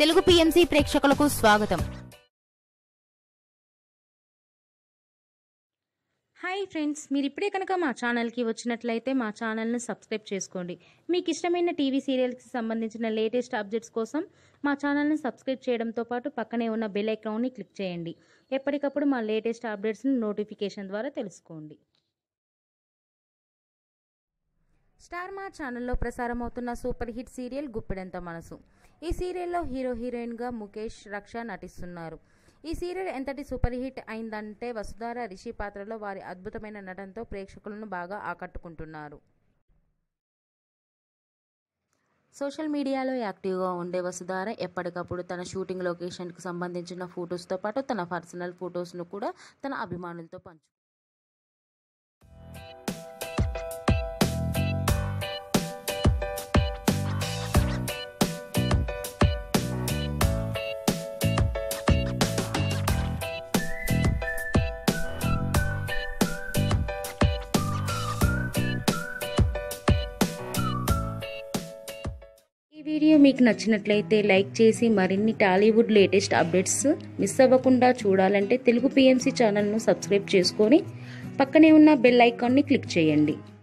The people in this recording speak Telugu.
తెలుగు పిఎంసి ప్రేక్షకులకు స్వాగతం హాయ్ ఫ్రెండ్స్ మీరు ఇప్పుడే కనుక మా ఛానల్కి వచ్చినట్లయితే మా ఛానల్ని సబ్స్క్రైబ్ చేసుకోండి మీకు ఇష్టమైన టీవీ సీరియల్కి సంబంధించిన లేటెస్ట్ అప్డేట్స్ కోసం మా ఛానల్ని సబ్స్క్రైబ్ చేయడంతో పాటు పక్కనే ఉన్న బెల్ ఐకాన్ని క్లిక్ చేయండి ఎప్పటికప్పుడు మా లేటెస్ట్ అప్డేట్స్ని నోటిఫికేషన్ ద్వారా తెలుసుకోండి స్టార్ మా ఛానల్లో ప్రసారమవుతున్న super hit serial Guppedantha Manasu ఈ సీరియల్లో హీరో హీరోయిన్గా ముఖేష్ రక్ష నటిస్తున్నారు ఈ సీరియల్ ఎంతటి సూపర్ హిట్ అయిందంటే వసుధార రిషి పాత్రలో వారి అద్భుతమైన నటనతో ప్రేక్షకులను బాగా ఆకట్టుకుంటున్నారు సోషల్ మీడియాలో యాక్టివ్గా ఉండే వసుధార ఎప్పటికప్పుడు తన షూటింగ్ లొకేషన్కి సంబంధించిన ఫొటోస్తో పాటు తన పర్సనల్ ఫొటోస్ను కూడా తన అభిమానులతో పంచు ఈ వీడియో మీకు నచ్చినట్లయితే లైక్ చేసి మరిన్ని టాలీవుడ్ లేటెస్ట్ అప్డేట్స్ మిస్ అవ్వకుండా చూడాలంటే తెలుగు పిఎంసి ఛానల్ను సబ్స్క్రైబ్ చేసుకొని పక్కనే ఉన్న బెల్ ఐకాన్ని క్లిక్ చేయండి